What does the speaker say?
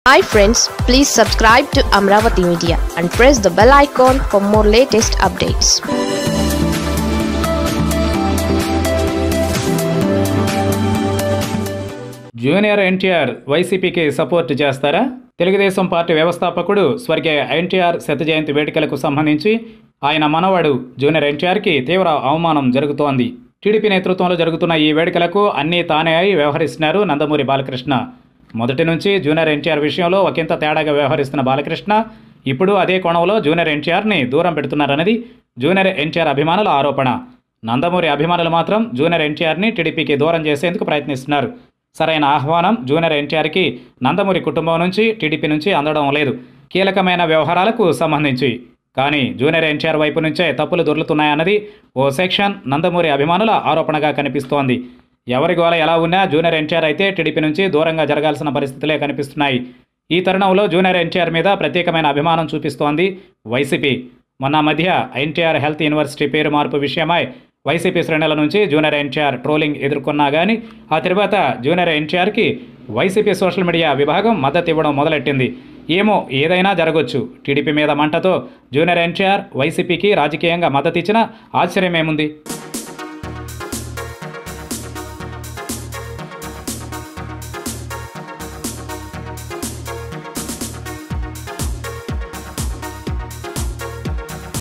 hi friends please subscribe to Amaravati media and press the bell icon for more latest updates junior NTR వైసీపీకి support చేస్తారా Telugu Desam party వ్యవస్థాపకుడు స్వర్గీయ ఎన్టీఆర్ శత జయంతి వేడుకలకు సంబంధించి ఆయన మనవడు జూనియర్ ఎన్టీఆర్కి తీవ్ర అవమానం జరుగుతోంది టీడీపీ నేతృత్వంలో జరుగుతున్న ఈ వేడుకలకు అన్నీ తానే అయి వ్యవహరిస్తున్నారు నందమూరి బాలకృష్ణ మొదటి నుంచి జూనియర్ ఎన్టీఆర్ విషయంలో ఒకంత తేడాగా వ్యవహరిస్తున్న బాలకృష్ణ ఇప్పుడు అదే కోణంలో జూనియర్ ఎన్టీఆర్ని దూరం పెడుతున్నారన్నది జూనియర్ ఎన్టీఆర్ అభిమానుల ఆరోపణ నందమూరి అభిమానులు మాత్రం జూనియర్ ఎన్టీఆర్ని టీడీపీకి దూరం చేసేందుకు ప్రయత్నిస్తున్నారు సరైన ఆహ్వానం జూనియర్ ఎన్టీఆర్కి నందమూరి కుటుంబం నుంచి టీడీపీ నుంచి అందడం లేదు కీలకమైన వ్యవహారాలకు సంబంధించి కానీ జూనియర్ ఎన్టీఆర్ వైపు నుంచే తప్పులు దొర్లుతున్నాయన్నది ఓ సెక్షన్ నందమూరి అభిమానుల ఆరోపణగా కనిపిస్తోంది ఎవరి గోల ఎలా ఉన్నా జూనియర్ ఎన్టీఆర్ అయితే టీడీపీ నుంచి దూరంగా జరగాల్సిన పరిస్థితులే కనిపిస్తున్నాయి ఈ తరుణంలో జూనియర్ ఎన్టీఆర్ మీద ప్రత్యేకమైన అభిమానం చూపిస్తోంది వైసీపీ మొన్న మధ్య ఎన్టీఆర్ హెల్త్ యూనివర్సిటీ పేరు మార్పు విషయమై వైసీపీ శ్రేణుల నుంచి జూనియర్ ఎన్టీఆర్ ట్రోలింగ్ ఎదుర్కొన్నా కానీ ఆ తర్వాత జూనియర్ ఎన్టీఆర్కి వైసీపీ సోషల్ మీడియా విభాగం మద్దతు ఇవ్వడం మొదలెట్టింది ఏమో ఏదైనా జరగొచ్చు టీడీపీ మీద మంటతో జూనియర్ ఎన్టీఆర్ వైసీపీకి రాజకీయంగా మద్దతు ఇచ్చినా ఆశ్చర్యమేముంది